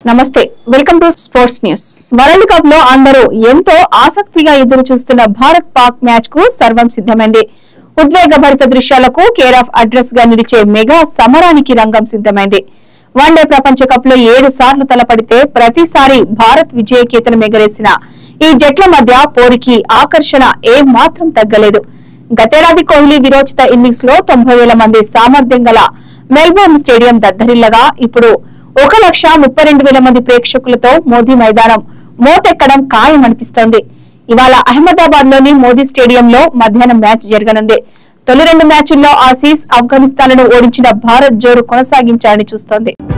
నమస్తే welcome to sports news world cup లో అందరూ ఎంతో ఆసక్తిగా ఎదురు చూస్తున్న భారత్ పాక్ మ్యాచ్ కు సర్వం సిద్ధమైంది ఉద్వేగభరిత దృశ్యాలకు కేర్ ఆఫ్ అడ్రస్ గా నిలిచే మెగా సమరానికి రంగం సిద్ధమైంది వన్డే ప్రపంచ కప్ లో ఏడు సార్లు తలపడితే ప్రతిసారి భారత్ విజయకేతనం ఎగరేసిన ఈ జట్ల మధ్య పోరికి ఆకర్షణ ఏ మాత్రం తగ్గలేదు గతేడాది కోహ్లీ విరోచిత ఇన్నింగ్స్ లో తొంభై వేల మంది సామర్థ్యం గల మెల్బోర్న్ స్టేడియం దద్దరిల్లగా ఇప్పుడు ఒక లక్ష ముప్పై రెండు వేల మంది ప్రేక్షకులతో మోదీ మైదానం మోతెక్కడం ఖాయమనిపిస్తోంది ఇవాళ అహ్మదాబాద్ లోని మోదీ స్టేడియంలో మధ్యాహ్నం మ్యాచ్ జరగనుంది తొలి రెండు మ్యాచుల్లో ఆసీస్ ఆఫ్ఘనిస్తాన్ ను ఓడించిన భారత్ జోరు కొనసాగించాలని చూస్తోంది